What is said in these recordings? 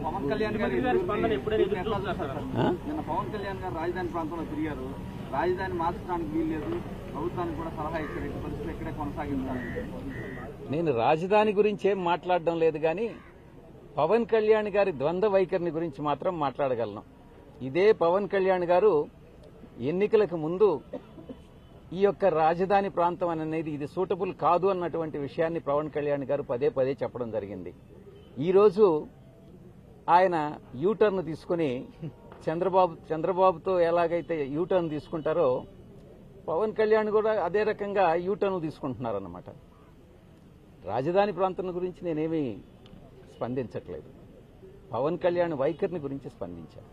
పవన్ కళ్యాణ్ గారి ముఖ్యమంత్రి గారి స్పందన ఎప్పుడైనా ఎదురు ఎట్లా చూస్తున్నారు చూస్తారు? ఆ? నిన్న పవన్ కళ్యాణ్ గారు రాజధాని ప్రాంతంలో తిరిగారు రాజధాని మార్చడానికి వీల్లేదు ప్రభుత్వానికి కూడా సలహా ఇచ్చారు ఇటు పరిస్థితులు ఇక్కడే కొనసాగించాలని నేను రాజధాని గురించి ఏం మాట్లాడడం లేదు కానీ పవన్ కళ్యాణ్ గారి ద్వంద్వ వైఖరిని గురించి మాత్రం మాట్లాడగలను ఇదే పవన్ కళ్యాణ్ గారు ఎన్నికలకు ముందు ఈ యొక్క రాజధాని ప్రాంతం అనేది ఇది సూటబుల్ కాదు అన్నటువంటి విషయాన్ని పవన్ కళ్యాణ్ గారు పదే పదే చెప్పడం జరిగింది ఈ రోజు ఆయన యూటర్న్ తీసుకుని చంద్రబాబు చంద్రబాబుతో ఎలాగైతే యూటర్న్ తీసుకుంటారో పవన్ కళ్యాణ్ కూడా అదే రకంగా యూటర్న్ తీసుకుంటున్నారన్నమాట రాజధాని ప్రాంతం గురించి నేనేమీ స్పందించట్లేదు పవన్ కళ్యాణ్ వైఖరిని గురించి స్పందించాను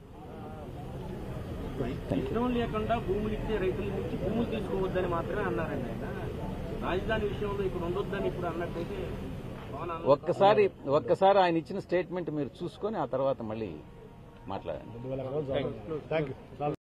ఇష్టం లేకుండా భూములు ఇచ్చే రైతుల నుంచి భూములు తీసుకోవద్దని మాత్రమే అన్నారండి ఆయన రాజధాని విషయంలో ఇప్పుడు ఉండొద్దని ఇప్పుడు అన్నట్టయితే పవన్ అన్న- ఒక్కసారి ఒక్కసారి ఆయన ఇచ్చిన స్టేట్మెంట్ మీరు చూసుకొని ఆ తర్వాత మళ్ళీ మాట్లాడండి థ్యాంక్ యూ